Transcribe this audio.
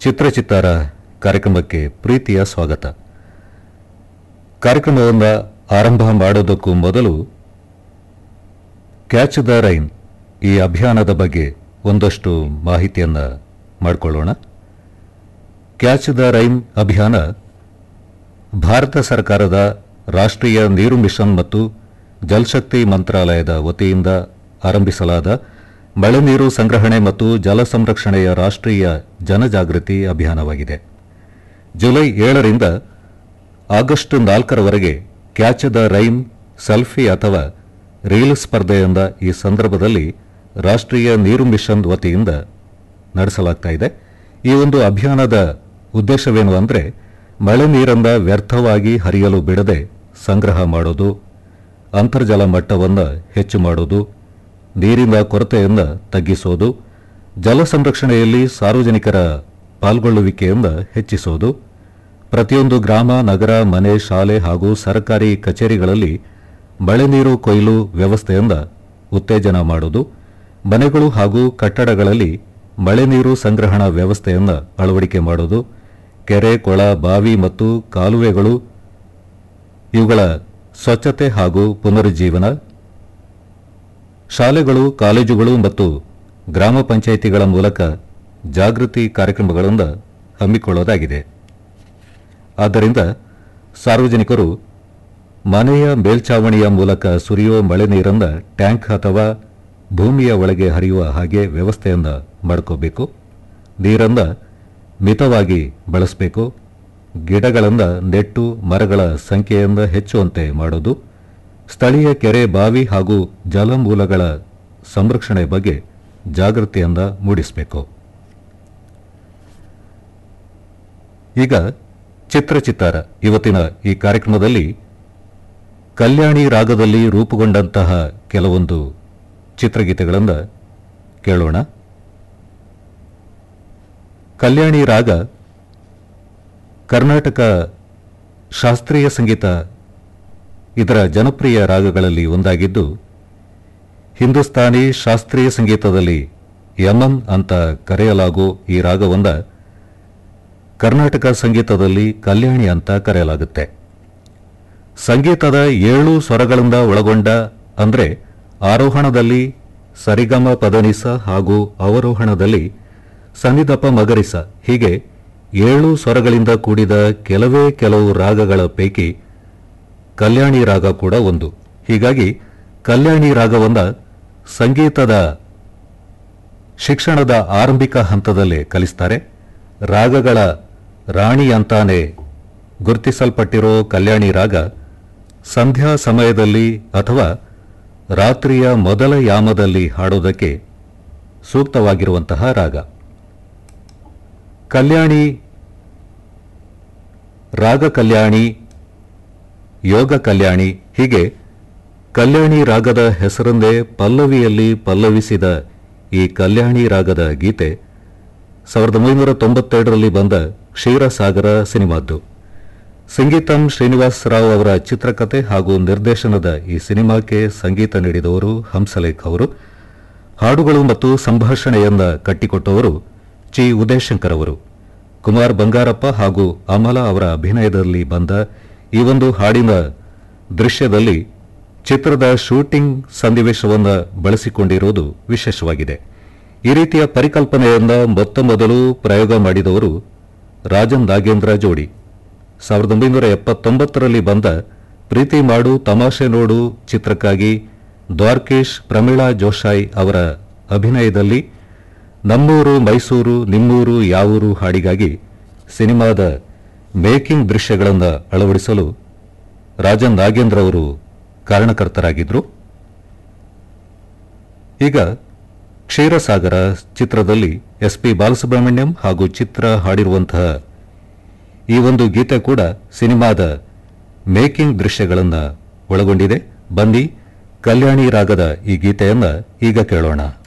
ಚಿತ್ರಚಿತ್ತಾರ ಕಾರ್ಯಕ್ರಮಕ್ಕೆ ಪ್ರೀತಿಯ ಸ್ವಾಗತ ಕಾರ್ಯಕ್ರಮವನ್ನು ಆರಂಭ ಮಾಡೋದಕ್ಕೂ ಮೊದಲು ಕ್ಯಾಚ್ ದ ರೈನ್ ಈ ಅಭಿಯಾನದ ಬಗ್ಗೆ ಒಂದಷ್ಟು ಮಾಹಿತಿಯನ್ನು ಮಾಡಿಕೊಳ್ಳೋಣ ಕ್ಯಾಚ್ ದ ರೈನ್ ಅಭಿಯಾನ ಭಾರತ ಸರ್ಕಾರದ ರಾಷ್ಟ್ರೀಯ ನೀರು ಮಿಷನ್ ಮತ್ತು ಜಲಶಕ್ತಿ ಮಂತ್ರಾಲಯದ ವತಿಯಿಂದ ಆರಂಭಿಸಲಾದ ಮಳೆ ನೀರು ಸಂಗ್ರಹಣೆ ಮತ್ತು ಜಲ ಸಂರಕ್ಷಣೆಯ ರಾಷ್ಟ್ರೀಯ ಜನಜಾಗೃತಿ ಅಭಿಯಾನವಾಗಿದೆ ಜುಲೈ ಏಳರಿಂದ ಆಗಸ್ಟ್ ನಾಲ್ಕರವರೆಗೆ ಕ್ಯಾಚ್ ದ ರೈನ್ ಸೆಲ್ಫಿ ಅಥವಾ ರೀಲ್ ಸ್ಪರ್ಧೆಯಿಂದ ಈ ಸಂದರ್ಭದಲ್ಲಿ ರಾಷ್ಟ್ರೀಯ ನೀರು ಮಿಷನ್ ವತಿಯಿಂದ ನಡೆಸಲಾಗ್ತಾ ಇದೆ ಈ ಒಂದು ಅಭಿಯಾನದ ಉದ್ದೇಶವೇನು ಅಂದರೆ ಮಳೆ ನೀರನ್ನ ವ್ಯರ್ಥವಾಗಿ ಹರಿಯಲು ಬಿಡದೆ ಸಂಗ್ರಹ ಮಾಡೋದು ಅಂತರ್ಜಲ ಮಟ್ಟವನ್ನು ಹೆಚ್ಚು ಮಾಡೋದು ನೀರಿನ ಕೊರತೆಯನ್ನು ತಗ್ಗಿಸೋದು ಜಲ ಸಂರಕ್ಷಣೆಯಲ್ಲಿ ಸಾರ್ವಜನಿಕರ ಪಾಲ್ಗೊಳ್ಳುವಿಕೆಯನ್ನು ಹೆಚ್ಚಿಸೋದು ಪ್ರತಿಯೊಂದು ಗ್ರಾಮ ನಗರ ಮನೆ ಶಾಲೆ ಹಾಗೂ ಸರ್ಕಾರಿ ಕಚೇರಿಗಳಲ್ಲಿ ಮಳೆ ನೀರು ಕೊಯ್ಲು ವ್ಯವಸ್ಥೆಯಿಂದ ಉತ್ತೇಜನ ಮಾಡುವುದು ಮನೆಗಳು ಹಾಗೂ ಕಟ್ಟಡಗಳಲ್ಲಿ ಮಳೆ ನೀರು ಸಂಗ್ರಹಣಾ ವ್ಯವಸ್ಥೆಯನ್ನು ಅಳವಡಿಕೆ ಮಾಡುವುದು ಕೆರೆ ಕೊಳ ಬಾವಿ ಮತ್ತು ಕಾಲುವೆಗಳು ಇವುಗಳ ಸ್ವಚ್ಛತೆ ಹಾಗೂ ಪುನರುಜ್ಜೀವನ ಶಾಲೆಗಳು ಕಾಲೇಜುಗಳು ಮತ್ತು ಗ್ರಾಮ ಪಂಚಾಯಿತಿಗಳ ಮೂಲಕ ಜಾಗೃತಿ ಕಾರ್ಯಕ್ರಮಗಳನ್ನು ಹಮ್ಮಿಕೊಳ್ಳೋದಾಗಿದೆ ಆದ್ದರಿಂದ ಸಾರ್ವಜನಿಕರು ಮನೆಯ ಮೇಲ್ಛಾವಣಿಯ ಮೂಲಕ ಸುರಿಯುವ ಮಳೆ ನೀರನ್ನು ಟ್ಯಾಂಕ್ ಅಥವಾ ಭೂಮಿಯ ಒಳಗೆ ಹರಿಯುವ ಹಾಗೆ ವ್ಯವಸ್ಥೆಯನ್ನು ಮಾಡ್ಕೋಬೇಕು ನೀರನ್ನು ಮಿತವಾಗಿ ಬಳಸಬೇಕು ಗಿಡಗಳನ್ನು ನೆಟ್ಟು ಮರಗಳ ಸಂಖ್ಯೆಯಿಂದ ಹೆಚ್ಚುವಂತೆ ಮಾಡೋದು ಸ್ಥಳೀಯ ಕೆರೆ ಬಾವಿ ಹಾಗೂ ಜಲಮೂಲಗಳ ಸಂರಕ್ಷಣೆ ಬಗ್ಗೆ ಜಾಗೃತಿಯನ್ನು ಮೂಡಿಸಬೇಕು ಈಗ ಚಿತ್ರಚಿತ್ತಾರ ಇವತ್ತಿನ ಈ ಕಾರ್ಯಕ್ರಮದಲ್ಲಿ ಕಲ್ಯಾಣಿ ರಾಗದಲ್ಲಿ ರೂಪುಗೊಂಡಂತಹ ಕೆಲವೊಂದು ಚಿತ್ರಗೀತೆಗಳನ್ನು ಕೇಳೋಣ ಕಲ್ಯಾಣಿ ರಾಗ ಕರ್ನಾಟಕ ಶಾಸ್ತ್ರೀಯ ಸಂಗೀತ ಇದರ ಜನಪ್ರಿಯ ರಾಗಗಳಲ್ಲಿ ಒಂದಾಗಿದ್ದು ಹಿಂದೂಸ್ತಾನಿ ಶಾಸ್ತ್ರೀಯ ಸಂಗೀತದಲ್ಲಿ ಯಮನ್ ಅಂತ ಕರೆಯಲಾಗೋ ಈ ರಾಗವನ್ನ ಕರ್ನಾಟಕ ಸಂಗೀತದಲ್ಲಿ ಕಲ್ಯಾಣಿ ಅಂತ ಕರೆಯಲಾಗುತ್ತೆ ಸಂಗೀತದ ಏಳು ಸ್ವರಗಳಿಂದ ಒಳಗೊಂಡ ಅಂದ್ರೆ ಆರೋಹಣದಲ್ಲಿ ಸರಿಗಮ ಪದನಿಸ ಹಾಗೂ ಅವರೋಹಣದಲ್ಲಿ ಸನಿದಪ ಮಗರಿಸ ಹೀಗೆ ಏಳು ಸ್ವರಗಳಿಂದ ಕೂಡಿದ ಕೆಲವೇ ಕೆಲವು ರಾಗಗಳ ಪೈಕಿ ಕಲ್ಯಾಣಿ ರಾಗ ಕೂಡ ಒಂದು ಹೀಗಾಗಿ ಕಲ್ಯಾಣಿ ರಾಗವನ್ನ ಸಂಗೀತದ ಶಿಕ್ಷಣದ ಆರಂಭಿಕ ಹಂತದಲ್ಲೇ ಕಲಿಸ್ತಾರೆ ರಾಗಗಳ ರಾಣಿ ಅಂತಾನೆ ಗುರುತಿಸಲ್ಪಟ್ಟಿರೋ ಕಲ್ಯಾಣಿ ರಾಗ ಸಂಧ್ಯಾ ಸಮಯದಲ್ಲಿ ಅಥವಾ ರಾತ್ರಿಯ ಮೊದಲ ಯಾಮದಲ್ಲಿ ಹಾಡೋದಕ್ಕೆ ಸೂಕ್ತವಾಗಿರುವಂತಹ ರಾಗ ಕಲ್ಯಾಣಿ ರಾಗ ಕಲ್ಯಾಣಿ ಯೋಗ ಕಲ್ಯಾಣಿ ಹೀಗೆ ಕಲ್ಯಾಣಿ ರಾಗದ ಹೆಸರನ್ನೇ ಪಲ್ಲವಿಯಲ್ಲಿ ಪಲ್ಲವಿಸಿದ ಈ ಕಲ್ಯಾಣಿ ರಾಗದ ಗೀತೆ ಸಾವಿರದ ಒಂಬೈನೂರ ತೊಂಬತ್ತೆರಡರಲ್ಲಿ ಬಂದ ಕ್ಷೀರಸಾಗರ ಸಿನಿಮಾದ್ದು ಸಂಗೀತಂ ಶ್ರೀನಿವಾಸ್ ರಾವ್ ಅವರ ಚಿತ್ರಕಥೆ ಹಾಗೂ ನಿರ್ದೇಶನದ ಈ ಸಿನಿಮಾಕ್ಕೆ ಸಂಗೀತ ನೀಡಿದವರು ಹಂಸಲೇಖ್ ಅವರು ಹಾಡುಗಳು ಮತ್ತು ಸಂಭಾಷಣೆಯನ್ನ ಕಟ್ಟಿಕೊಟ್ಟವರು ಚಿ ಉದಯಶಂಕರ್ ಅವರು ಕುಮಾರ್ ಬಂಗಾರಪ್ಪ ಹಾಗೂ ಅಮಲಾ ಅವರ ಅಭಿನಯದಲ್ಲಿ ಬಂದ ಈ ಒಂದು ಹಾಡಿನ ದೃಶ್ಯದಲ್ಲಿ ಚಿತ್ರದ ಶೂಟಿಂಗ್ ಸನ್ನಿವೇಶವನ್ನು ಬಳಸಿಕೊಂಡಿರುವುದು ವಿಶೇಷವಾಗಿದೆ ಈ ರೀತಿಯ ಪರಿಕಲ್ಪನೆಯನ್ನ ಮೊತ್ತ ಮೊದಲು ಪ್ರಯೋಗ ಮಾಡಿದವರು ರಾಜನ್ ನಾಗೇಂದ್ರ ಜೋಡಿ ಸಾವಿರದ ಒಂಬೈನೂರ ಎಪ್ಪತ್ತೊಂಬತ್ತರಲ್ಲಿ ಬಂದ ಪ್ರೀತಿ ಮಾಡು ತಮಾಷೆ ನೋಡು ಚಿತ್ರಕ್ಕಾಗಿ ದ್ವಾರ್ಕೇಶ್ ಪ್ರಮೀಳಾ ಜೋಶಾಯ್ ಅವರ ಅಭಿನಯದಲ್ಲಿ ನಮ್ಮೂರು ಮೈಸೂರು ನಿಮ್ಮೂರು ಯಾವೂರು ಹಾಡಿಗಾಗಿ ಸಿನಿಮಾದ ಮೇಕಿಂಗ್ ದೃಶ್ಯಗಳನ್ನು ಅಳವಡಿಸಲು ರಾಜನ್ ನಾಗೇಂದ್ರ ಅವರು ಕಾರಣಕರ್ತರಾಗಿದ್ದರು ಈಗ ಕ್ಷೀರಸಾಗರ ಚಿತ್ರದಲ್ಲಿ ಎಸ್ ಪಿ ಬಾಲಸುಬ್ರಹ್ಮಣ್ಯಂ ಹಾಗೂ ಚಿತ್ರ ಹಾಡಿರುವಂತಹ ಈ ಒಂದು ಗೀತೆ ಕೂಡ ಸಿನಿಮಾದ ಮೇಕಿಂಗ್ ದೃಶ್ಯಗಳನ್ನು ಒಳಗೊಂಡಿದೆ ಬನ್ನಿ ಕಲ್ಯಾಣಿ ರಾಗದ ಈ ಗೀತೆಯನ್ನ ಈಗ ಕೇಳೋಣ